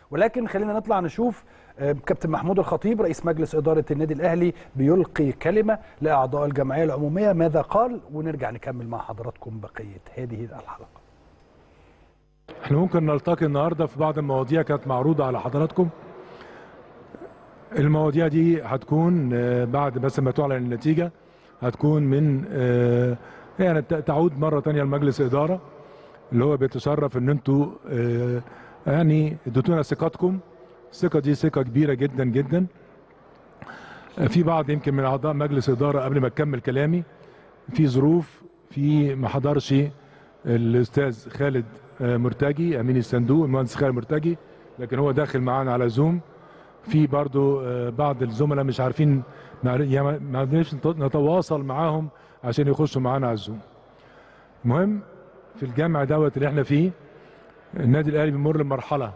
ولكن خلينا نطلع نشوف آه، كابتن محمود الخطيب رئيس مجلس اداره النادي الاهلي بيلقي كلمه لاعضاء الجمعيه العموميه ماذا قال ونرجع نكمل مع حضراتكم بقيه هذه الحلقه احنا ممكن نلتقي النهارده في بعض المواضيع كانت معروضه على حضراتكم المواضيع دي هتكون آه، بعد بس ما تعلن النتيجه هتكون من آه، يعني ت- تعود مره تانية لمجلس اداره اللي هو بيتشرف ان انتوا آه، يعني اديتونا ثقتكم الثقه دي ثقه كبيره جدا جدا آه، في بعض يمكن من اعضاء مجلس اداره قبل ما اكمل كلامي في ظروف في ما حضرش الاستاذ خالد آه، مرتجي امين الصندوق المهندس خالد مرتجي لكن هو داخل معانا على زوم في برضو آه، بعض الزملاء مش عارفين ما عر- يعني ما عرفناش نت- نتواصل معاهم عشان يخشوا معانا على الزوم المهم في الجامع دوت اللي احنا فيه النادي الاهلي بيمر بمرحله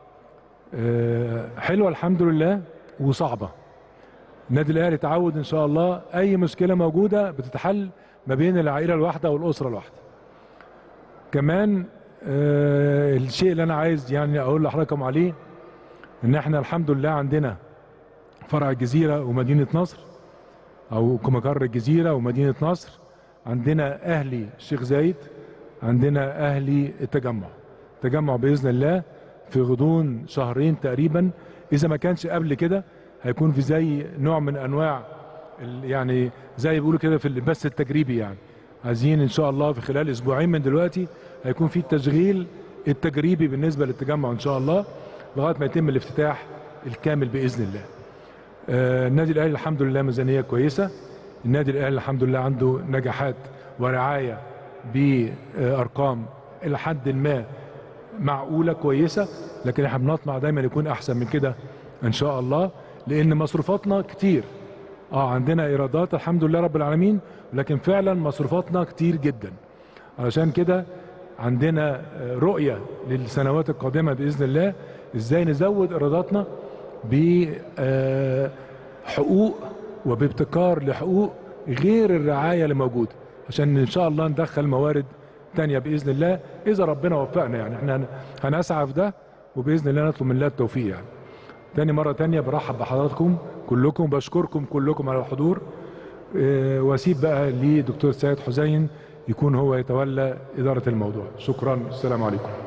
آه، حلوه الحمد لله وصعبه النادي الاهلي تعود ان شاء الله اي مشكله موجوده بتتحل ما بين العائله الواحده والاسره الواحده كمان آه، الشيء اللي انا عايز يعني اقول لحضراتكم عليه ان احنا الحمد لله عندنا فرع الجزيره ومدينه نصر او مقر الجزيره ومدينه نصر عندنا اهلي الشيخ زايد عندنا اهلي التجمع التجمع باذن الله في غضون شهرين تقريبا اذا ما كانش قبل كده هيكون في زي نوع من انواع ال- يعني زي بيقولوا كده في البث التجريبي يعني عايزين ان شاء الله في خلال اسبوعين من دلوقتي هيكون في التشغيل التجريبي بالنسبه للتجمع ان شاء الله لغايه ما يتم الافتتاح الكامل باذن الله. آه، النادي الاهلي الحمد لله ميزانيه كويسه النادي الاهلي الحمد لله عنده نجاحات ورعايه بارقام الى حد ما معقوله كويسه لكن احنا بنطمع دايما يكون احسن من كده ان شاء الله لان مصروفاتنا كتير اه عندنا ايرادات الحمد لله رب العالمين لكن فعلا مصروفاتنا كتير جدا علشان كده عندنا آه، رؤيه للسنوات القادمه باذن الله ازاي نزود ايراداتنا بحقوق وبابتكار لحقوق غير الرعايه اللي موجوده عشان ان شاء الله ندخل موارد تانية باذن الله اذا ربنا وفقنا يعني احنا هن- هنسعى في ده وباذن الله نطلب من الله التوفيق يعني تاني مرة تانية برحب بحضراتكم كلكم بشكركم كلكم على الحضور آه، واسيب بقى لدكتور سيد حسين يكون هو يتولى إدارة الموضوع شكرا السلام عليكم